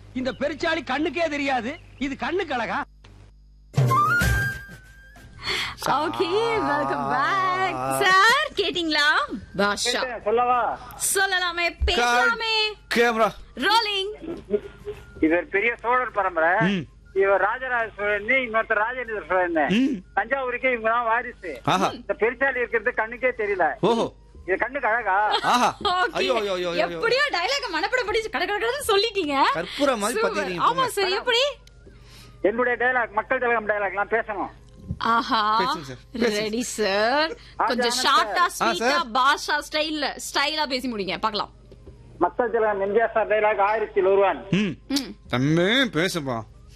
இந்த பெருச்சாளி கண்ணுக்கே தெரியாது இது கண்ணுக்கு அழகா ஓகே வெல்கம் பேக் சார் கேட்டிங்களா பாஷா சொல்லவா சொல்லலாமே பேசலாமே கேமரா ரோலிங் இவர் பெரிய சோழர் பரம்பரை ம். இவர் ராஜராஜ சோழன் இன்னொருத்தர் ராஜேந்திர சோழன் ம். தஞ்சாவூருக்கே இவங்க தான் வாரிசு ஆஹா இந்த பெருச்சாலி இருக்கிறது கண்ணுக்கே தெரியல ஓஹோ இது கண்ணுக்கு அழகா ஆஹா Okay. ஐயோ ஐயோ ஐயோ ஐயோ எப்படியோ டயலாக் மனப்பட படிச்சு கட கட கடன்னு சொல்லிட்டீங்க கற்பூரம் மாதிரி Super. பாத்தீங்க ஆமா சார் எப்படி என்னுடைய டைலாக் மக்கள் திலகம் டைலாக் எல்லாம் பேசணும் ஆஹா பேசுங்க sir. பேசுங்க. ரெடி சார் கொஞ்சம் ஆ, ஷார்ட்டா sir. ஸ்வீட்டா பாஷா ஸ்டைல்ல ஸ்டைலா பேசி முடிங்க பார்க்கலாம் மக்கள் திலகம் எம்ஜிஆர் சார் டைலாக் ஆயிரத்தில் ஒருவன் ம் ம். தம்பி பேசுப்பா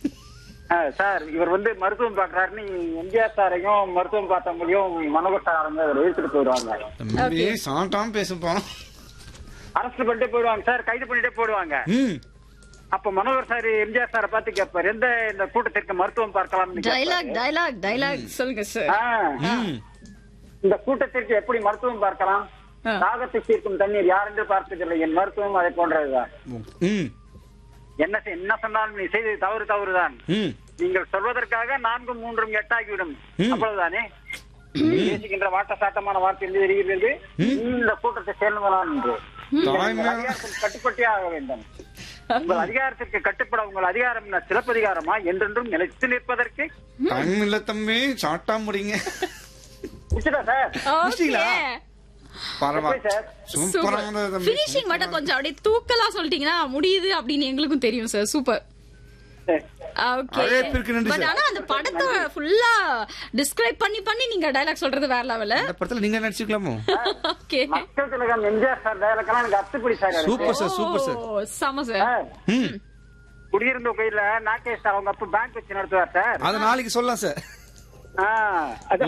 ஆ, சார் இவர் வந்து மருத்துவம் பாக்குறாருன்னு எம்ஜிஆர் சாரையும் மருத்துவம் பார்த்தவங்களையும் மனோகர் சார் அவங்க இவர் இழுத்துட்டு போயிடுவாங்க தம்பி Okay. சாட்டாம் பேசுப்பா அரெஸ்ட் பண்ணிட்டு போயிடுவாங்க சார் கைது பண்ணிட்டே போயிடுவாங்க ம் அப்ப மனோகர் சார் எம்ஜிஆர் சாரை பார்த்து கேட்பாரு எந்த இந்த கூட்டத்திற்கு மருத்துவம் பார்க்கலாம்னு டைலாக் கேட்பாரு. டைலாக் டைலாக் சொல்லுங்க சார் ஆ, ம் இந்த கூட்டத்திற்கு எப்படி மருத்துவம் பார்க்கலாம் ஆ. தாகத்தை தீர்க்கும் தண்ணீர் யாரென்று பார்த்ததில்லை என் மருத்துவம் அதை போன்றதுதான் ம் என்ன செய்- என்ன சொன்னாலும் நீ செய்தது தவறு தவறுதான் ம் நீங்கள் சொல்வதற்காக நான்கும் மூன்றும் எட்டாகிவிடும் ம். அவ்வளவுதானே பேசுகின்ற வாட்ட சாட்டமான வார்த்தை என்று தெரிகிறது இந்த கூட்டத்தை சேர்ந்தவனான் என்று தாய்மை உங்கள் அதிகாரத்தில் கட்டுப்பட்டே ஆக வேண்டும் உங்கள் அதிகாரத்திற்கு கட்டுப்பட உங்கள் அதிகாரம் என்ன சிலப்பதிகாரமா என்றென்றும் நிலைத்து நிற்பதற்கு டைம் இல்ல தம்பி சாட்டா முடிங்க முடிச்சுட்டா சார் முடிச்சிங்களா? பரவாயில்ல எப்படி சார்? சூப்பரான தம்பி ஃபினிஷிங் மட்டும் கொஞ்சம் அப்படியே தூக்கலா சொல்லிட்டீங்கன்னா முடியுது அப்படின்னு எங்களுக்கும் தெரியும் சார் சூப்பர் சரி. ஓகே அழைப்பிற்கு நன்றி, பட் sir. ஆனா அந்த படத்தை ஃபுல்லா டிஸ்கிரைப் பண்ணி பண்ணி நீங்க டயலாக் சொல்றது வேற லெவல்ல இந்த படத்துல நீங்க நடிச்சுக்கலாமோ ஓகே மக்கள் திலகம் எம்ஜிஆர் சார் டயலாக்கெல்லாம் எனக்கு அத்துப்படி சார் எனக்கு. சூப்பர் சார் சூப்பர் சார் ஓ சம சார் சார், ம் குடியிருந்த கோயில்ல நாகேஷ் சார் அவங்க அப்பா பேங்க் வச்சு நடத்துவார் சார் அத நாளைக்கு சொல்லலாம் சார் ஆ, அதான்.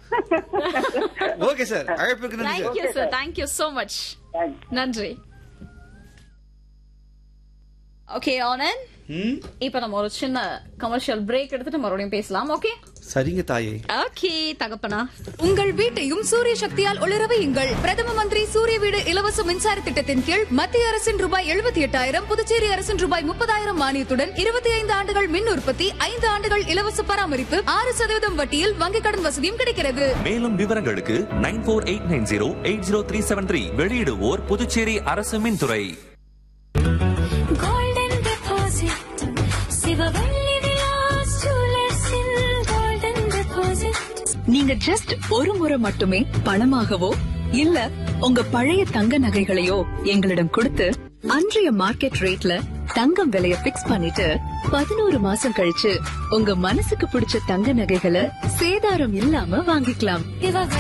ஓகே சார் அழைப்பிற்கு நன்றி sir thank you sir thank you so much Thanks. நன்றி ஓகே ஆனந்த் ம் இப்ப நம்ம ஒரு சின்ன கமர்ஷியல் பிரேக் எடுத்துட்டு மறுபடியும் பேசலாம் ஓகே சரிங்க தாயே ஓகே தகப்பனா உங்கள் வீட்டையும் சூரிய சக்தியால் ஒளிர வையுங்கள் பிரதம மந்திரி சூரிய வீடு இலவச மின்சார திட்டத்தின் கீழ் மத்திய அரசின் ரூபாய் எழுபத்தி எட்டாயிரம் புதுச்சேரி அரசின் ரூபாய் முப்பதாயிரம் மானியத்துடன் இருபத்தி ஐந்து ஆண்டுகள் மின் உற்பத்தி ஐந்து ஆண்டுகள் இலவச பராமரிப்பு ஆறு சதவீதம் வட்டியில் வங்கிக் கடன் வசதியும் கிடைக்கிறது மேலும் விவரங்களுக்கு nine four eight nine zero eight zero three seven three வெளியிடுவோர் புதுச்சேரி அரசு மின்துறை golden deposit சிவவள்ளி விலாஸ் ஜுவல்லர்ஸின் golden deposit நீங்க ஜஸ்ட் ஒரு முறை மட்டுமே பணமாகவோ இல்ல உங்க பழைய தங்க நகைகளையோ எங்களிடம் கொடுத்து அன்றைய மார்க்கெட் ரேட்ல தங்கம் விலைய பிக்ஸ் பண்ணிட்டு பதினோரு மாசம் கழிச்சு உங்க மனசுக்கு பிடிச்ச தங்க நகைகளை சேதாரம் இல்லாம வாங்கிக்கலாம் சிவவள்ளி